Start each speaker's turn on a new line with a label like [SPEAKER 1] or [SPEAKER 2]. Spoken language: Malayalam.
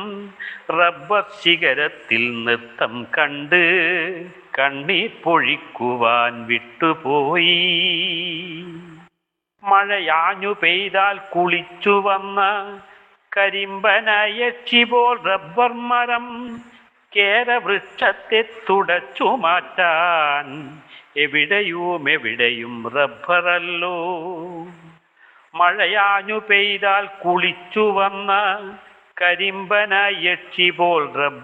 [SPEAKER 1] റബ്ബർ ശിഖരത്തിൽ നൃത്തം കണ്ട് കണ്ണീർ പൊഴിക്കുവാൻ വിട്ടുപോയി മഴയാഞ്ഞു പെയ്താൽ കുളിച്ചു വന്ന കരിമ്പനയക്ഷി പോൽ റബ്ബർ മരം കേരവൃക്ഷത്തെ തുടച്ചു മാറ്റാൻ എവിടെയും എവിടെയും റബ്ബറല്ലോ മഴയാഞ്ഞു പെയ്താൽ കുളിച്ചു വന്ന കരിമ്പനയക്ഷി പോൽ റബ്ബർ